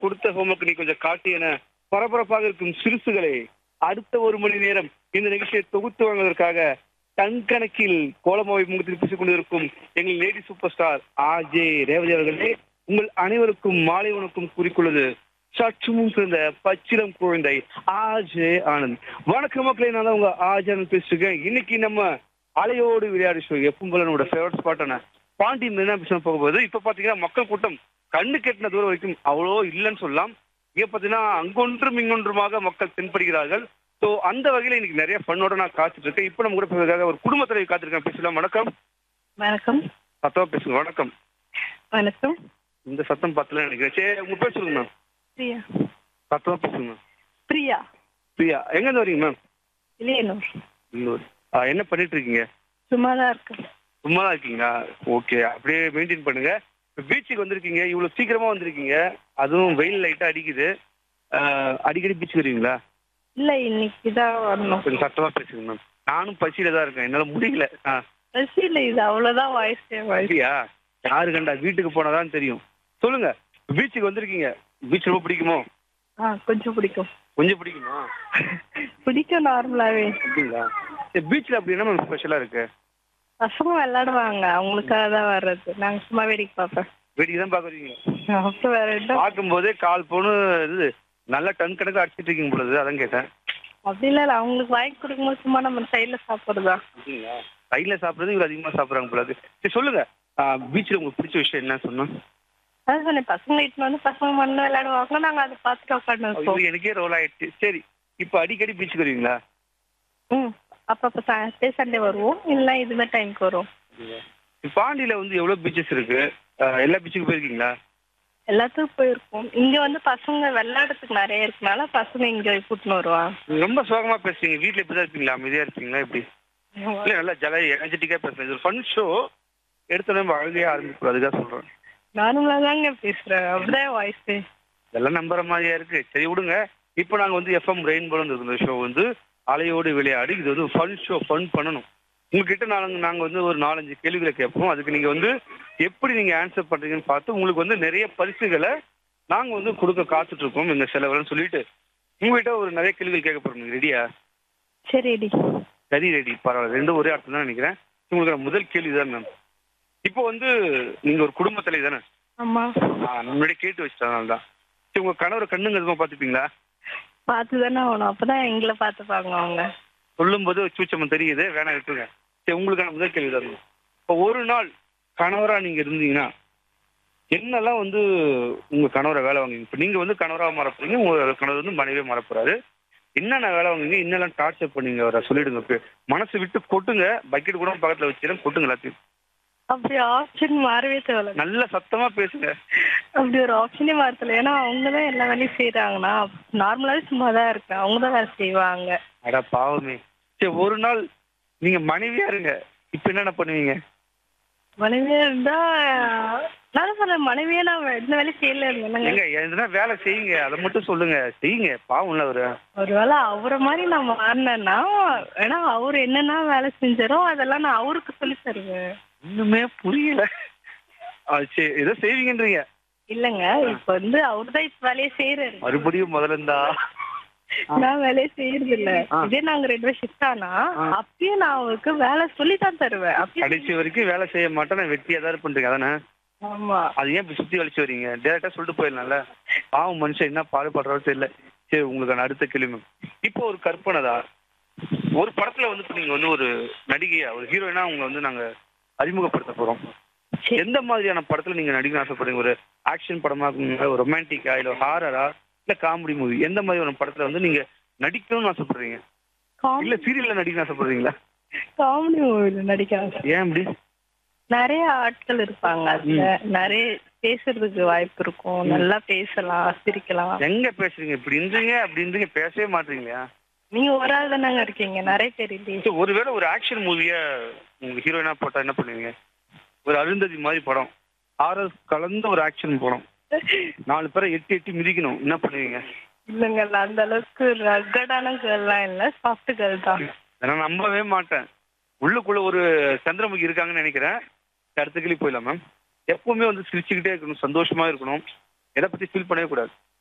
கொடுத்த ஹோம்ஒர்க் நீ கொஞ்சம் காட்டு என பரபரப்பாக இருக்கும் சிறுசுகளை அடுத்த ஒரு மணி நேரம் இந்த நிகழ்ச்சியை தொகுத்து வாங்குவதற்காக டன் கணக்கில் கோலமாவை முகத்தில் பேசிக் கொண்டிருக்கும் எங்கள் lady super star R J Revathi அவர்களே உங்கள் அனைவருக்கும் மாலை வணக்கம் கூறிக்கொள்வது சற்றுமும் பிறந்த பச்சிலம் குழந்தை ஆஜே ஆனந்த் வணக்கம் மக்களே நான் தான் உங்க ஆஜே ஆனந்த் பேசிருக்கேன் இன்னைக்கு நம்ம அலையோடு விளையாடு ஷோ எப்பவும் போல நம்மளோட ஃபேவரட் ஸ்பாட்டான பாண்டி மெரினா பிசினஸ் போக போகுது இப்ப பாத்தீங்கன்னா மக்கள் கூட்டம் கண்ணு கெட்டின தூரம் வரைக்கும் அவ்வளோ இல்லைன்னு சொல்லலாம் இங்க பாத்தீங்கன்னா அங்கொன்றும் இங்கொன்றுமாக மக்கள் தென்படுகிறார்கள் ஸோ அந்த வகையில இன்னைக்கு நிறைய ஃபன்னோட நான் காத்துட்டு இருக்கேன் இப்போ நம்ம கூட பேசுறதுக்காக ஒரு குடும்ப தலைவி காத்திருக்கேன் பேசலாம் வணக்கம் வணக்கம் சத்தமா பேசுங்க வணக்கம் வணக்கம் இந்த சத்தம் பத்தல நினைக்கிறேன் சரி உங்க பேர் சொல்லுங்க மேம் பிரியா சத்தமா பேசுங்க மேம் பிரியா பிரியா எங்க இருந்து வரீங்க மேம் இளையனூர் இன்னொரு ஆ, என்ன பண்ணிட்டு இருக்கீங்க சும்மா தான் இருக்கேன் சும்மா தான் இருக்கீங்களா ஓகே அப்படியே மெயின்டைன் பண்ணுங்க இப்போ பீச்சுக்கு வந்திருக்கீங்க இவ்வளவு சீக்கிரமா வந்திருக்கீங்க அதுவும் வெயில் லைட்டா அடிக்குது ஆஹ், அடிக்கடி பீச்சுக்கு வருவீங்களா இல்ல இன்னைக்கு தான் வரணும் கொஞ்சம் சத்தமா பேசுங்க மேம் நானும் பசியில தான் இருக்கேன் என்னால முடியல ஆ பஸ் இல்ல இது அவ்வளவுதான் வாய்ஸ் வாய்ஸ் அப்படியா யாரு கண்டா வீட்டுக்கு போனாதான் தெரியும் சொல்லுங்க பீச்சுக்கு வந்திருக்கீங்க பீச் ரொம்ப பிடிக்குமோ ஆ கொஞ்சம் பிடிக்கும் கொஞ்சம் பிடிக்குமா பிடிக்கும் நார்மலாவே அப்படிங்களா சரி பீச்ல அப்படி என்ன மேம் ஸ்பெஷலா இருக்கு பசங்க விளையாடுவாங்க அவங்களுக்காக தான் வர்றது நாங்க சும்மா வேடிக்கை பார்ப்பேன் வேடிக்கை தான் பாக்குறீங்க அப்புறம் வேற என்ன பார்க்கும்போதே கால் பவுனு இது நல்லா டன் கணக்கு அடிச்சிட்டு இருக்கீங்க பொழுது அதான் கேட்டேன் அப்படி இல்ல இல்ல அவங்களுக்கு வாங்கி கொடுக்கும்போது சும்மா நம்ம சைட்ல சாப்பிடுறதா அப்படிங்களா கையில சாப்பிடுறது இவ்வளவு அதிகமா சாப்பிடுறாங்க போல இருக்கு. சரி சொல்லுங்க பீச்ல உங்களுக்கு பிடிச்ச விஷயம் என்ன சொன்னோம் அதான் சொன்னேன் பசங்க இட்டுன்னு வந்து பசங்க மண்ணு விளையாடுவாங்க நாங்க அதை பார்த்துட்டு உட்காந்து இருப்போம் ஐயோ, எனக்கே ரோல் ஆயிடுச்சு சரி இப்போ அடிக்கடி பீச்சுக்கு வருவீங்களா ம் அப்பப்ப சாட்டர்டே சண்டே வருவோம் இல்ல இதுமாதிரி டைம்க்கு வருவோம் பாண்டியில வந்து எவ்வளவு பீச்சஸ் இருக்கு ஆஹ், எல்லா பீச்சுக்கு போயிருக்கீங்களா எல்லாத்துக்கும் போயிருக்கோம் இங்க வந்து பசங்க விளையாடுறதுக்கு நிறைய இருக்கனால பசங்க இங்க கூட்டின்னு வருவாங்க நீங்க ரொம்ப சோகமா பேசுறீங்க வீட்ல இப்படிதான் இருப்பீங்களா அமைதியா இருப்பீங்களா எப்படி இல்ல நல்லா ஜாலியா எனர்ஜெட்டிக்கா பேசுறேன் இது ஒரு ஃபன் ஷோ எடுத்த நம்ம அழுகையே ஆரம்பிக்கூடாது அதுக்காக சொல்றேன் நார்மலா தாங்க பேசுறேன் அப்படிதான் வாய்ஸ் இதெல்லாம் நம்புற மாதிரியா இருக்கு சரி விடுங்க இப்போ நாங்க வந்து எஃப்எம் ரெயின்போல இந்த ஷோ வந்து அலையோடு விளையாடி இது வந்து ஃபன் ஷோ ஃபன் பண்ணணும் உங்ககிட்ட நாங்க நாங்க வந்து ஒரு நாலஞ்சு கேள்விகளை கேட்போம் அதுக்கு நீங்க வந்து எப்படி நீங்க ஆன்சர் பண்றீங்கன்னு பார்த்து உங்களுக்கு வந்து நிறைய பரிசுகளை நாங்க வந்து கொடுக்க காத்துட்டு இருக்கோம் எங்க செலவுன்னு சொல்லிட்டு உங்ககிட்ட ஒரு நிறைய கேள்விகள் கேட்க போறோம் நீங்க ரெடியா சரிடி சரி ரெடி பரவாயில்ல ரெண்டும் ஒரே அர்த்தம் தான் நினைக்கிறேன் உங்களுக்கு நான் முதல் கேள்வி தான் மேம் இப்போ வந்து நீங்க ஒரு குடும்ப தலைவி தானே ஆமா நான் முன்னாடியே கேட்டு வச்சிட்டேன் தான் சரி உங்க கணவர் கண்ணுங்க எதுவும் பார்த்துப்பீங்களா பார்த்து தானே ஆகணும் அப்பதான் எங்களை பார்த்துப்பாங்க அவங்க சொல்லும்போது சூச்சம் தெரியுது வேணாம் விட்டுருங்க சரி உங்களுக்கான முதல் கேள்வி தான் இப்போ ஒரு நாள் கணவரா நீங்க இருந்தீங்கன்னா என்னெல்லாம் வந்து உங்க கணவரை வேலை வாங்குவீங்க இப்போ நீங்க வந்து கணவரா மாற போறீங்க உங்க கணவர் வந்து மனைவியா மாற போறாரு என்னென்ன வேலை வாங்குவீங்க என்னெல்லாம் டார்ச்சர் பண்ணீங்க அவரை சொல்லிடுங்க இப்ப மனசு விட்டு கொட்டுங்க பக்கெட் கூட பக்கத்துல வச்சிடும் கொட்டுங்க எல்லாத்தையும் அப்படி ஆப்ஷன் மாறவே தேவையில்ல நல்ல சத்தமா பேசுங்க அப்படி ஒரு ஆப்ஷனே மாறல ஏன்னா அவங்க தான் எல்லா வேலையும் செய்யறாங்கன்னா நார்மலாவே சும்மா தான் இருக்கேன் அவங்க தான் வேலை செய்வாங்க அட பாவமே சரி ஒரு நாள் நீங்க மனைவியா இருங்க இப்ப என்னென்ன பண்ணுவீங்க மனைவியா இருந்தா நான் சொல்றேன் மனைவியா நான் எந்த வேலையும் செய்யல இருந்தேன் எங்க எதுனா வேலை செய்யுங்க அதை மட்டும் சொல்லுங்க செய்யுங்க பாவம்ல அவரு ஒருவேளை அவரை மாதிரி நான் மாறினேன்னா ஏன்னா அவர் என்னென்ன வேலை செஞ்சாரோ அதெல்லாம் நான் அவருக்கு சொல்லி தருவேன் இன்னுமே புரியல ஆ, சரி ஏதோ செய்வீங்கன்றீங்க இல்லங்க இப்ப வந்து அவர் தான் இப்ப வேலையை செய்யறாரு மறுபடியும் முதல்ல இருந்தா நான் வேலையை செய்யறது இல்ல ஆ. இதே நாங்க ரெண்டு பேரும் ஷிஃப்ட் ஆனா ஆ. அப்பயும் நான் அவருக்கு வேலை சொல்லி தான் தருவேன் அப்பயும் கடைசி வரைக்கும் வேலை செய்ய மாட்டேன் நான் வெட்டியா தான் பண்றீங்க அதானே ஆமா அது ஏன் இப்ப சுத்தி வலிச்சு வரீங்க டேரக்டா சொல்லிட்டு போயிடலாம்ல பாவம் மனுஷன் என்ன பாடுபடுறதோ தெரியல சரி உங்களுக்கான அடுத்த கேள்வி இப்போ ஒரு கற்பனை தான் ஒரு படத்துல வந்து இப்ப நீங்க வந்து ஒரு நடிகையா ஒரு ஹீரோயினா உங்களை வந்து நாங்க அறிமுகப்படுத்த போறோம் சரி. எந்த மாதிரியான படத்துல நீங்க நடிக்க ஆசைப்படுறீங்க ஒரு ஆக்ஷன் படமா இருக்குங்க ஒரு ரொமான்டிக்கா இல்ல ஹாரரா இல்ல காமெடி மூவி எந்த மாதிரியான படத்துல வந்து நீங்க நடிக்கணும்னு ஆசைப்படுறீங்க இல்ல சீரியல்ல நடிக்கணும்னு ஆசைப்படுறீங்களா காமெடி மூவில நடிக்கிறாங்க ஏன் அப்படி நிறைய ஆட்கள் இருப்பாங்க அதுல நிறைய பேசுறதுக்கு வாய்ப்பு இருக்கும் நல்லா பேசலாம் சிரிக்கலாம் எங்க பேசுறீங்க இப்படி இருந்தீங்க அப்படி இருந்தீங்க பேசவே மாட்டீங்களா நீங்க ஒரு ஆள் தானங்க இருக்கீங்க நிறைய பேர் இல்லையே சரி, ஒருவேளை ஒரு ஆக்ஷன் மூவிய உங்க ஹீரோயினா போட்டா என்ன பண்ணுவீங்க ஒரு அருந்ததி மாதிரி படம் ஆர்எஸ் கலந்த ஒரு ஆக்ஷன் படம் நாலு பேரை எட்டி எட்டி மிதிக்கணும் என்ன பண்ணுவீங்க இல்லைங்க அந்த அளவுக்கு ரகடான கேர்லாம் இல்ல சாஃப்ட் கேர்ள் தான் நான் நம்பவே மாட்டேன் உள்ளுக்குள்ள ஒரு சந்திரமுகி இருக்காங்கன்னு நினைக்கிறேன் அடுத்த கேள்வி போயிடலாம் மேம் எப்பவுமே வந்து சிரிச்சுக்கிட்டே இருக்கணும் சந்தோஷமா இருக்கணும் எதை பத்தி ஃபீல் பண்ணவே கூடாது